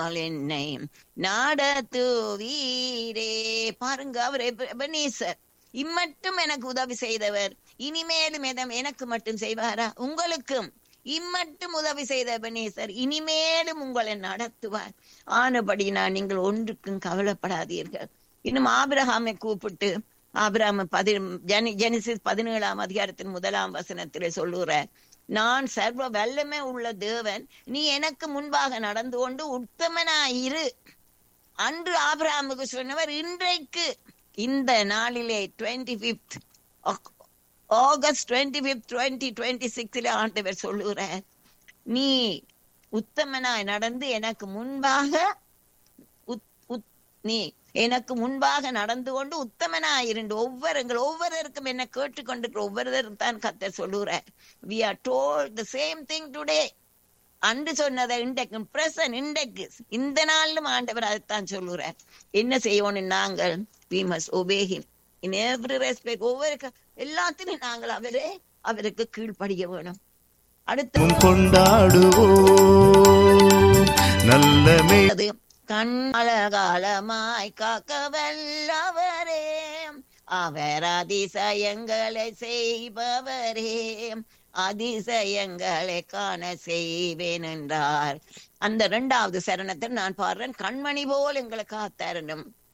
கிருபையால் என்னை நடத்துவீரே பாருங்க அவர் எப- எபனேசர் இம்மட்டும் எனக்கு உதவி செய்தவர் இனிமேலும் எதம் எனக்கு மட்டும் செய்வாரா உங்களுக்கும் இம்மட்டும் உதவி செய்த எபனேசர் இனிமேலும் உங்களை நடத்துவார் ஆனபடி நான் நீங்கள் ஒன்றுக்கும் கவலைப்படாதீர்கள் இன்னும் ஆபிரகாமை கூப்பிட்டு ஆபிரகாம் பதி ஜெனி ஜெனிசிஸ் பதினேழாம் அதிகாரத்தின் முதலாம் வசனத்திலே சொல்லுகிறார் நான் சர்வ வல்லமை உள்ள தேவன் நீ எனக்கு முன்பாக நடந்து கொண்டு உத்தமனாயிரு அன்று ஆபிரகாமுக்கு சொன்னவர் இன்றைக்கு இந்த நாளிலே twenty fifth August twenty fifth twenty twenty சிக்ஸ்ல ஆண்டவர் சொல்லுகிறார் நீ உத்தமனாய் நடந்து எனக்கு முன்பாக உத்- உத்- நீ எனக்கு முன்பாக நடந்து கொண்டு உத்தமனாயிருந்து ஒவ்வொரு எங்கள் ஒவ்வொருவருக்கும் என்ன கேட்டுக்கொண்டிருக்கிற ஒவ்வொருவரும் தான் கத்தர் சொல்லுகிறார் we are told the same thing today அன்று சொன்னதை இன்றைக்கு பிரசன் இன்றைக்கு இந்த நாளிலும் ஆண்டவர் அதைத்தான் சொல்லுகிறார் என்ன செய்யணும் நாங்கள் we must obey him in every respect ஒவ்வொரு க- எல்லாத்திலும் நாங்கள் அவரே அவருக்கு கீழ்ப்படிய வேணும் அடுத்து உம் கொண்டாடுவோம் நல்ல மே அது கண்காலமாய் காக்க வல்லவரே அவர் அதிசயங்களை செய்பவரே அதிசயங்களை காண செய்வேன் என்றார் அந்த இரண்டாவது சரணத்தில் நான் பாடுறேன் கண்மணி போல் எங்களை காத்தரணும்